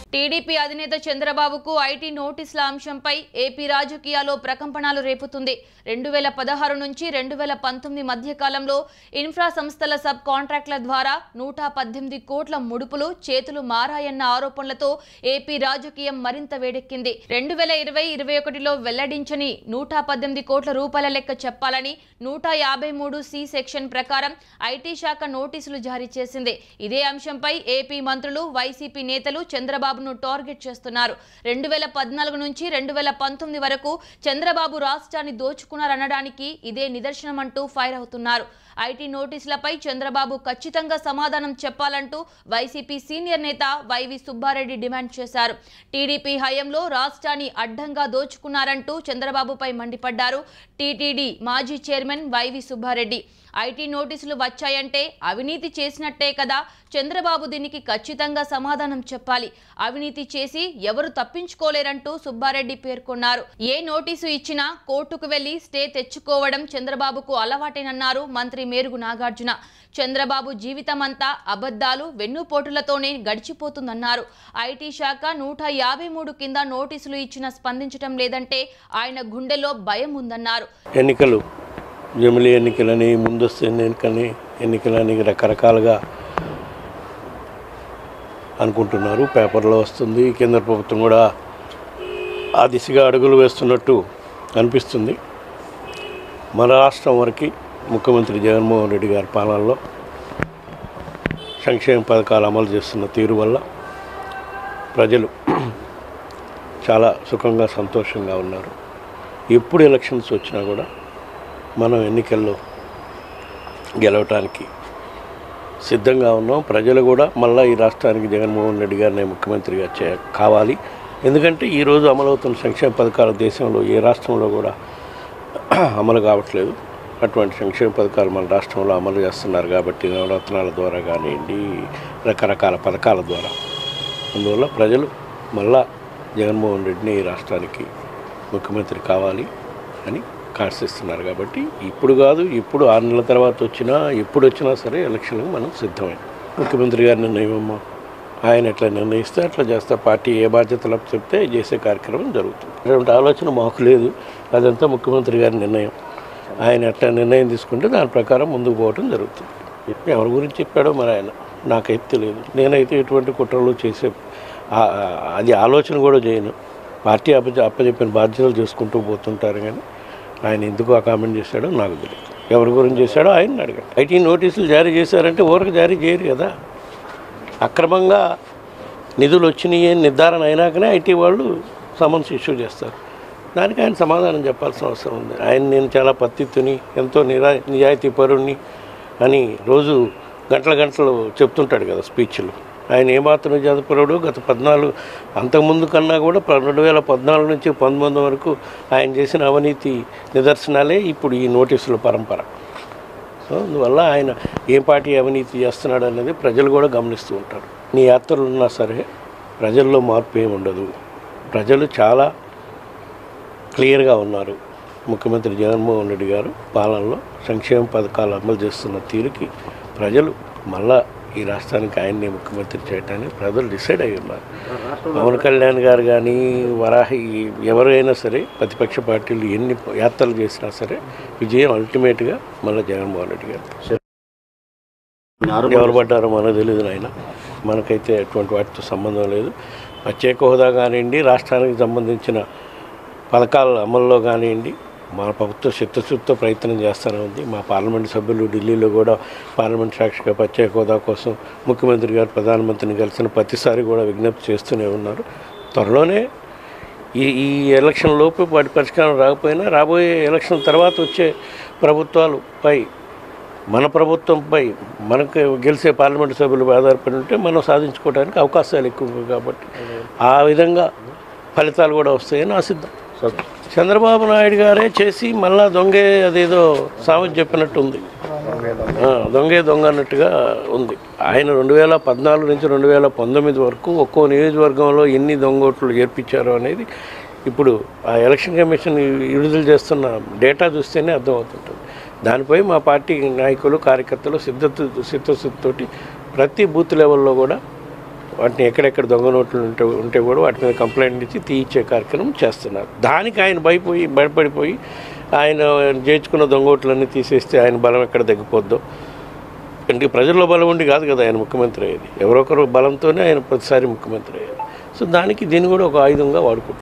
TDP అధినేత చంద్రబాబుకు IT నోటీసుల అంశంపై ఏపీ రాజకీయాల్లో ప్రకంపనలు రేపుతుంది రెండు వేల పదహారు నుంచి రెండు వేల పంతొమ్మిది మధ్య కాలంలో ఇన్ఫ్రా సంస్థల సబ్ కాంట్రాక్టుల ద్వారా నూట పద్దెనిమిది కోట్ల ముడుపులు చేతులు మారాయన్న ఆరోపణలతో ఏపీ రాజకీయం మరింత వేడెక్కింది రెండు వేల ఇరవై ఇరవై ఒకటిలో వెల్లడించని నూట పద్దెనిమిది కోట్ల రూపాయల లెక్క చెప్పాలని నూట యాభై మూడు సి సెక్షన్ ప్రకారం ఐటీ శాఖ నోటీసులు జారీ చేసింది ఇదే అంశంపై ఏపీ మంత్రులు వైసీపీ నేతలు చంద్రబాబును టార్గెట్ చేస్తున్నారు రెండు వేల పద్నాలుగు నుంచి రెండు వేల పంతొమ్మిది వరకు చంద్రబాబు రాష్ట్రాన్ని దోచుకున్నారనడానికి ఇదే నిదర్శనం అంటూ ఫైర్ అవుతున్నారు ఐటీ నోటీసులపై చంద్రబాబు ఖచ్చితంగా సమాధానం చెప్పాలంటూ వైసీపీ సీనియర్ నేత వైవి సుబ్బారెడ్డి డిమాండ్ చేశారు టీడీపీ హయాంలో రాష్ట్రాన్ని అడ్డంగా దోచుకున్నారంటూ చంద్రబాబుపై మండిపడ్డారు టీటీడీ మాజీ చైర్మన్ వైవి సుబ్బారెడ్డి ఐటీ నోటీసులు వచ్చాయంటే అవినీతి చేసినట్టే కదా చంద్రబాబు దీనికి ఖచ్చితంగా సమాధానం చెప్పాలి అవినీతి చేసి ఎవరు తప్పించుకోలేరంటూ సుబ్బారెడ్డి పేర్కొన్నారు ఏ నోటీసు ఇచ్చినా కోర్టుకు వెళ్లి స్టే తెచ్చుకోవడం చంద్రబాబుకు అలవాటేనన్నారు మంత్రి మేరుగు నాగార్జున చంద్రబాబు జీవితమంతా అబద్ధాలు వెన్నుపోటులతోనే గడిచిపోతుందన్నారు ఐటీ శాఖ నూట యాభై మూడు కింద నోటీసులు ఇచ్చినా స్పందించడం లేదంటే ఆయన గుండెలో భయం ఉందన్నారు ఎన్నికలు జమిలీ ఎన్నికలని ముందస్తు ఎన్నికలని ఎన్నికలని రకరకాలుగా అనుకుంటున్నారు పేపర్లో వస్తుంది కేంద్ర ప్రభుత్వం కూడా ఆ దిశగా అడుగులు వేస్తున్నట్టు అనిపిస్తుంది మన రాష్ట్రం వరకు ముఖ్యమంత్రి జగన్మోహన్ రెడ్డి గారి పాలనలో సంక్షేమ పథకాలు అమలు చేస్తున్న తీరు వల్ల ప్రజలు చాలా సుఖంగా సంతోషంగా ఉన్నారు ఎప్పుడు ఎలక్షన్స్ వచ్చినా కూడా మనం ఎన్నికల్లో గెలవటానికి సిద్ధంగా ఉన్నాం ప్రజలు కూడా మళ్ళీ ఈ రాష్ట్రానికి జగన్మోహన్ రెడ్డి గారిని ముఖ్యమంత్రిగా చే కావాలి ఎందుకంటే ఈరోజు అమలవుతున్న సంక్షేమ పథకాలు దేశంలో ఏ రాష్ట్రంలో కూడా అమలు కావట్లేదు అటువంటి సంక్షేమ పథకాలు మన రాష్ట్రంలో అమలు చేస్తున్నారు కాబట్టి నవరత్నాల ద్వారా కానివ్వండి రకరకాల పథకాల ద్వారా అందువల్ల ప్రజలు మళ్ళా జగన్మోహన్ రెడ్డిని ఈ రాష్ట్రానికి ముఖ్యమంత్రి కావాలి అని కాశిస్తున్నారు కాబట్టి ఇప్పుడు కాదు ఇప్పుడు ఆరు నెలల తర్వాత వచ్చినా ఎప్పుడు వచ్చినా సరే ఎలక్షన్లకు మనం సిద్ధమే ముఖ్యమంత్రి గారి నిర్ణయం అమ్మా ఆయన ఎట్లా నిర్ణయిస్తే అట్లా చేస్తా పార్టీ ఏ బాధ్యతలు చెప్తే చేసే కార్యక్రమం జరుగుతుంది అటువంటి ఆలోచన మాకు లేదు అదంతా ముఖ్యమంత్రి గారి నిర్ణయం ఆయన ఎట్లా నిర్ణయం తీసుకుంటే దాని ప్రకారం ముందుకు పోవడం జరుగుతుంది ఎవరి గురించి చెప్పాడో మరి ఆయన నాకైతే తెలియదు నేనైతే ఎటువంటి కుట్రలు చేసే ఆ- ఆ- అది ఆలోచన కూడా చేయను పార్టీ అప్ప అప్పచెప్పిన బాధ్యతలు చేసుకుంటూ పోతుంటారు కానీ ఆయన ఎందుకు ఆ కామెంట్ చేశాడో నాకు తెలియదు ఎవరి గురించి చేశాడో ఆయన అడగండి ఐటీ నోటీసులు జారీ చేశారంటే ఊరికి జారీ చేయరు కదా అక్రమంగా నిధులు వచ్చినాయి అని నిర్ధారణ అయినాకనే ఐటీ వాళ్ళు సమన్స్ ఇష్యూ చేస్తారు దానికి ఆయన సమాధానం చెప్పాల్సిన అవసరం ఉంది ఆయన నేను చాలా పత్తిత్తుని ఎంతో నిరా నిజాయితీ పరుణ్ణి అని రోజు గంటల గంటలు చెప్తుంటాడు కదా స్పీచ్లు ఆయన ఏమాత్రం నిజాయితీపరుడు గత పద్నాలుగు అంతకుముందు కన్నా కూడా ప- రెండు వేల పద్నాలుగు నుంచి పంతొమ్మిది వరకు ఆయన చేసిన అవినీతి నిదర్శనాలే ఇప్పుడు ఈ నోటీసుల పరంపర సో అందువల్ల ఆయన ఏ పార్టీ అవినీతి చేస్తున్నాడు అనేది ప్రజలు కూడా గమనిస్తూ ఉంటారు నీ యాత్రలు ఉన్నా సరే ప్రజల్లో మార్పు ఏమి ఉండదు ప్రజలు చాలా క్లియర్గా ఉన్నారు ముఖ్యమంత్రి జగన్మోహన్ రెడ్డి గారు పాలనలో సంక్షేమ పథకాలు అమలు చేస్తున్న తీరుకి ప్రజలు మళ్ళా ఈ రాష్ట్రానికి ఆయన్ని ముఖ్యమంత్రి చేయడానికి ప్రజలు డిసైడ్ అయి ఉన్నారు పవన్ కళ్యాణ్ గారు కానీ వరాహి ఎవరైనా సరే ప్రతిపక్ష పార్టీలు ఎన్ని యాత్రలు చేసినా సరే విజయం అల్టిమేట్గా మళ్ళీ జగన్మోహన్ రెడ్డి గారు ఎవరు పడ్డారో మనకు తెలియదు నాయన మనకైతే ఎటువంటి వాటితో సంబంధం లేదు ప్రత్యేక హోదా కానివ్వండి రాష్ట్రానికి సంబంధించిన పథకాల అమల్లో కానివ్వండి మా ప్రభుత్వం చిత్తశుద్ధితో ప్రయత్నం చేస్తూనే ఉంది మా పార్లమెంట్ సభ్యులు ఢిల్లీలో కూడా పార్లమెంట్ సాక్షిగా ప్రత్యేక హోదా కోసం ముఖ్యమంత్రి గారు ప్రధానమంత్రిని కలిసిన ప్రతిసారి కూడా విజ్ఞప్తి చేస్తూనే ఉన్నారు త్వరలోనే ఈ ఈ ఎలక్షన్ లోపు వాటి పరిష్కారం రాకపోయినా రాబోయే ఎలక్షన్ తర్వాత వచ్చే ప్రభుత్వాలపై మన ప్రభుత్వంపై మనకు గెలిచే పార్లమెంట్ సభ్యులు ఆధారపడి ఉంటే మనం సాధించుకోవడానికి అవకాశాలు ఎక్కువ కాబట్టి ఆ విధంగా ఫలితాలు కూడా వస్తాయని ఆశిద్దాం చంద్రబాబు నాయుడు గారే చేసి మళ్ళా దొంగే అదేదో సామెత చెప్పినట్టు ఉంది ఆ, దొంగే దొంగ అన్నట్టుగా ఉంది ఆయన రెండు వేల పద్నాలుగు నుంచి రెండు వేల పంతొమ్మిది వరకు ఒక్కో నియోజకవర్గంలో ఎన్ని దొంగోట్లు చేర్పించారు అనేది ఇప్పుడు ఆ ఎలక్షన్ కమిషన్ విడుదల చేస్తున్న డేటా చూస్తేనే అర్థమవుతుంటుంది దానిపై మా పార్టీ నాయకులు కార్యకర్తలు సిద్ధత సిద్ధశుద్ధితోటి ప్రతి బూత్ లెవెల్లో కూడా వాటిని ఎక్కడెక్కడ దొంగ నోట్లు ఉంటే ఉంటే కూడా వాటి మీద కంప్లైంట్ ఇచ్చి తీయించే కార్యక్రమం చేస్తున్నారు దానికి ఆయన భయపోయి భయపడిపోయి ఆయన చేర్చుకున్న దొంగ ఓట్లన్నీ తీసేస్తే ఆయన బలం ఎక్కడ తగ్గిపోద్దో అంటే ప్రజల్లో బలం ఉండి కాదు కదా ఆయన ముఖ్యమంత్రి అయ్యేది ఎవరొకరు బలంతోనే ఆయన ప్రతిసారి ముఖ్యమంత్రి అయ్యేది సో దానికి దీన్ని కూడా ఒక ఆయుధంగా వాడుకుంటారు